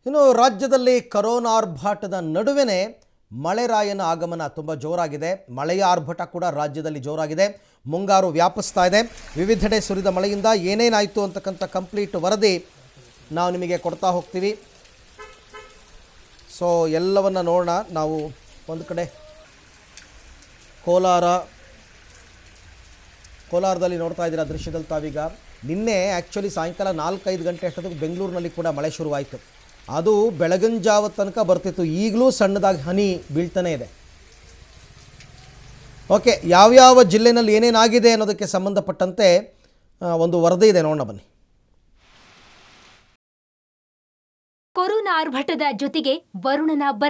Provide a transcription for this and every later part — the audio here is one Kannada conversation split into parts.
ಇನ್ನು ರಾಜ್ಯದಲ್ಲಿ ಕರೋನಾ ಆರ್ಭಾಟದ ನಡುವೆನೇ ಮಳೆರಾಯನ ಆಗಮನ ತುಂಬ ಜೋರಾಗಿದೆ ಮಳೆಯ ಆರ್ಭಟ ಕೂಡ ರಾಜ್ಯದಲ್ಲಿ ಜೋರಾಗಿದೆ ಮುಂಗಾರು ವ್ಯಾಪಿಸ್ತಾ ಇದೆ ವಿವಿಧೆಡೆ ಸುರಿದ ಮಳೆಯಿಂದ ಏನೇನಾಯಿತು ಅಂತಕ್ಕಂಥ ಕಂಪ್ಲೀಟ್ ವರದಿ ನಾವು ನಿಮಗೆ ಕೊಡ್ತಾ ಹೋಗ್ತೀವಿ ಸೊ ಎಲ್ಲವನ್ನು ನೋಡೋಣ ನಾವು ಒಂದು ಕಡೆ ಕೋಲಾರ ಕೋಲಾರದಲ್ಲಿ ನೋಡ್ತಾ ಇದ್ದೀರಾ ದೃಶ್ಯದಲ್ಲಿ ತಾವೀಗ ನಿನ್ನೆ ಆ್ಯಕ್ಚುಲಿ ಸಾಯಂಕಾಲ ನಾಲ್ಕೈದು ಗಂಟೆ ಅಷ್ಟೊತ್ತಿಗೆ ಬೆಂಗಳೂರಿನಲ್ಲಿ ಕೂಡ ಮಳೆ ಶುರುವಾಯಿತು ಅದು ಬೆಳಗಿನ ಜಾವ ತನಕ ಬರ್ತಿತ್ತು ಈಗಲೂ ಸಣ್ಣದಾಗಿ ಹನಿ ಬೀಳ್ತಾನೆ ಇದೆ ಓಕೆ ಯಾವ್ಯಾವ ಜಿಲ್ಲೆನಲ್ಲಿ ಏನೇನಾಗಿದೆ ಅನ್ನೋದಕ್ಕೆ ಸಂಬಂಧಪಟ್ಟಂತೆ ಆ, ಒಂದು ವರದಿ ಇದೆ ನೋಡೋಣ ಬನ್ನಿ ಕೊರೋನಾ ಆರ್ಭಟದ ಜೊತೆಗೆ ವರುಣನ ಬರ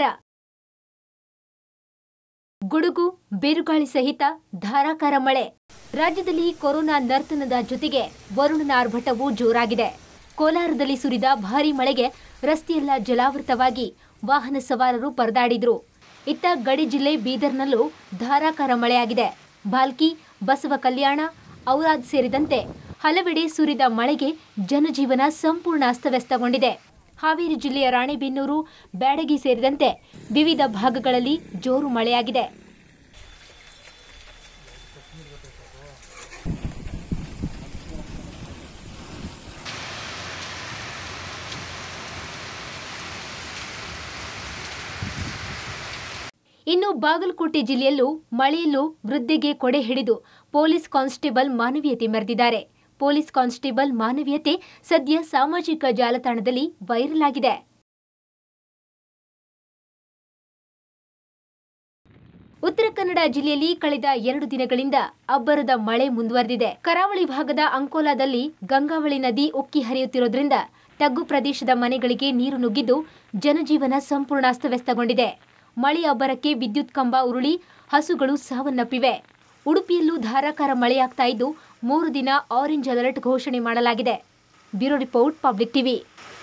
ಗುಡುಗು ಬಿರುಗಾಳಿ ಸಹಿತ ಧಾರಾಕಾರ ಮಳೆ ರಾಜ್ಯದಲ್ಲಿ ಕೊರೋನಾ ನರ್ತನದ ಜೊತೆಗೆ ವರುಣನ ಆರ್ಭಟವು ಜೋರಾಗಿದೆ ಕೋಲಾರದಲ್ಲಿ ಸುರಿದ ಭಾರೀ ಮಳೆಗೆ ರಸ್ತೆಯೆಲ್ಲ ಜಲಾವೃತವಾಗಿ ವಾಹನ ಸವಾರರು ಪರದಾಡಿದ್ರು ಇತ್ತ ಗಡಿ ಜಿಲ್ಲೆ ಬೀದರ್ನಲ್ಲೂ ಧಾರಾಕಾರ ಮಳೆಯಾಗಿದೆ ಬಾಲ್ಕಿ ಬಸವ ಕಲ್ಯಾಣ ಔರಾದ್ ಸೇರಿದಂತೆ ಹಲವೆಡೆ ಸುರಿದ ಮಳೆಗೆ ಜನಜೀವನ ಸಂಪೂರ್ಣ ಅಸ್ತವ್ಯಸ್ತಗೊಂಡಿದೆ ಹಾವೇರಿ ಜಿಲ್ಲೆಯ ರಾಣೆಬೆನ್ನೂರು ಬ್ಯಾಡಗಿ ಸೇರಿದಂತೆ ವಿವಿಧ ಭಾಗಗಳಲ್ಲಿ ಜೋರು ಮಳೆಯಾಗಿದೆ ಇನ್ನು ಬಾಗಲಕೋಟೆ ಜಿಲ್ಲೆಯಲ್ಲೂ ಮಳೆಯಲ್ಲೂ ವೃದ್ಧಿಗೆ ಕೊಡೆ ಹಿಡಿದು ಪೊಲೀಸ್ ಕಾನ್ಸ್ಟೇಬಲ್ ಮಾನವೀಯತೆ ಮೆರೆದಿದ್ದಾರೆ ಪೊಲೀಸ್ ಕಾನ್ಸ್ಟೇಬಲ್ ಮಾನವೀಯತೆ ಸದ್ಯ ಸಾಮಾಜಿಕ ಜಾಲತಾಣದಲ್ಲಿ ವೈರಲ್ ಆಗಿದೆ ಉತ್ತರ ಕನ್ನಡ ಜಿಲ್ಲೆಯಲ್ಲಿ ಕಳೆದ ಎರಡು ದಿನಗಳಿಂದ ಅಬ್ಬರದ ಮಳೆ ಮುಂದುವರೆದಿದೆ ಕರಾವಳಿ ಭಾಗದ ಅಂಕೋಲಾದಲ್ಲಿ ಗಂಗಾವಳಿ ನದಿ ಉಕ್ಕಿ ಹರಿಯುತ್ತಿರೋದ್ರಿಂದ ತಗ್ಗು ಪ್ರದೇಶದ ಮನೆಗಳಿಗೆ ನೀರು ನುಗ್ಗಿದ್ದು ಜನಜೀವನ ಸಂಪೂರ್ಣ ಅಸ್ತವ್ಯಸ್ತಗೊಂಡಿದೆ ಮಳೆ ಅಬ್ಬರಕ್ಕೆ ವಿದ್ಯುತ್ ಕಂಬ ಉರುಳಿ ಹಸುಗಳು ಸಾವನ್ನಪ್ಪಿವೆ ಉಡುಪಿಯಲ್ಲೂ ಧಾರಾಕಾರ ಮಳೆಯಾಗ್ತಾ ಇದ್ದು ಮೂರು ದಿನ ಆರೆಂಜ್ ಅಲರ್ಟ್ ಘೋಷಣೆ ಮಾಡಲಾಗಿದೆ ಬ್ಯೂರೋ ರಿಪೋರ್ಟ್ ಪಬ್ಲಿಕ್ ಟಿವಿ